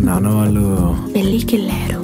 నాన్న వాళ్ళు పెళ్ళికి వెళ్ళారు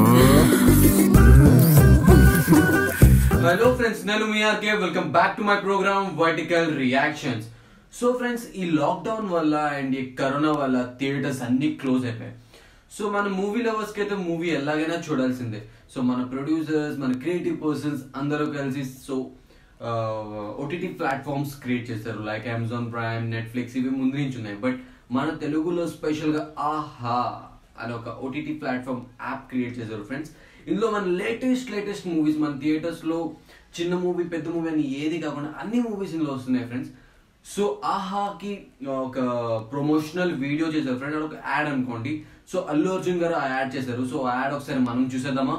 హలో ఫ్రెండ్స్ నేను మీ RK welcome back to my program vertical reactions so friends ఈ లాక్డౌన్ వల్ల అండ్ ఈ కరోనా వల్ల థియేటర్స్ అన్ని క్లోజ్ అయిపోయాయి సో మన మూవీ లవర్స్కి అయితే మూవీ ఎలాగైనా చూడాల్సిందే సో మన ప్రొడ్యూసర్స్ మన క్రియేటివ్ పర్సన్స్ అందరూ కలిసి సో ఓటీటీ ప్లాట్ఫామ్స్ క్రియేట్ చేస్తారు లైక్ అమెజాన్ ప్రైమ్ నెట్ఫ్లిక్స్ ఇవి ముందు నుంచి ఉన్నాయి బట్ మన తెలుగులో స్పెషల్గా ఆహా అని ఒక ఓటీటీ ప్లాట్ఫామ్ యాప్ క్రియేట్ చేశారు ఫ్రెండ్స్ ఇందులో మన లేటెస్ట్ లేటెస్ట్ మూవీస్ మన థియేటర్స్ లో చిన్న మూవీ పెద్ద మూవీ అని ఏది కాకుండా అన్ని మూవీస్ ఇందులో వస్తున్నాయి ఫ్రెండ్స్ సో ఆహాకి ఒక ప్రమోషనల్ వీడియో చేశారు ఫ్రెండ్ అది ఒక యాడ్ అనుకోండి సో అల్లు అర్జున్ గారు ఆ యాడ్ చేశారు సో ఆ యాడ్ ఒకసారి మనం చూసేద్దామా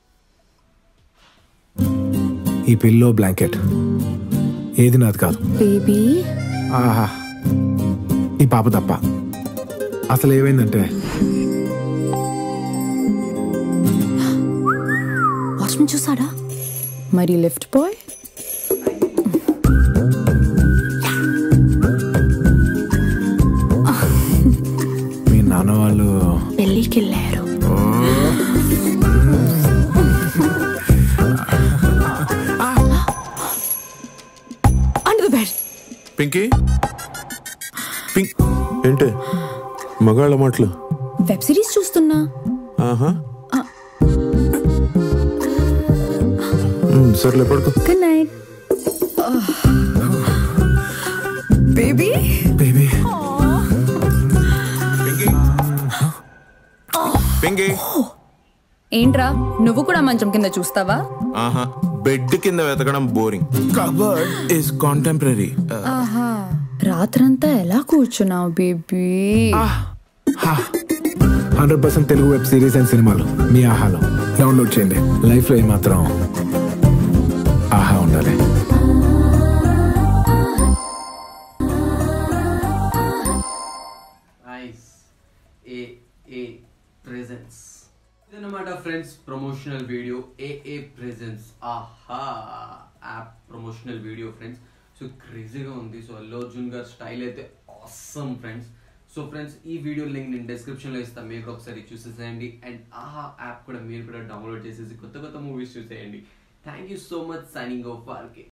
ఈ పిల్లో బ్లాంకెట్ ఏది నాది కాదు బేబీ ఆహా ఈ పాప తప్ప అసలు ఏమైందంటే వాచ్మెన్ చూసాడా మరి లెఫ్ట్ బాయ్ మీ నాన్న వాళ్ళు పెళ్ళికి వెళ్ళారు under the bed Pinky pink ఏంటి మగాళ్ళ మాటలు వెబ్ సిరీస్ చూస్తున్నా ఆహా మ్, సర్లే పడుకో good night baby baby Pinky ఏంట్రా నువ్వు కూడా మంచం కింద చూస్తావా ఆహా బెడ్ కింద వెతకడం బోరింగ్ కబర్డ్ ఇస్ కాంటెంపరీ ఆహా రాత్రంతా ఎలా కూర్చున్నావు baby hundred percent Telugu web series and సినిమాలు మీ ఆహాలో డౌన్లోడ్ చేయండి లైఫ్లో ఏమాత్రం ఆహా ఉండాలి నైస్ ఏ ఏ ప్రెజెన్స్ ఇదన్నమాట friends promotional video A A presence Aha app promotional video friends so క్రేజీగా ఉంది సో అల్లు అర్జున్ గారి స్టైల్ అయితే ఆసమ్ ఫ్రెండ్స్ సో ఫ్రెండ్స్ ఈ వీడియో లింక్ నేను description లో ఇస్తాను మీరు కూడా ఒకసారి చూసేసేయండి అండ్ ఆహా యాప్ కూడా మీరు కూడా డౌన్లోడ్ చేసేసి కొత్త కొత్త మూవీస్ చూసేయండి thank you so much signing off RK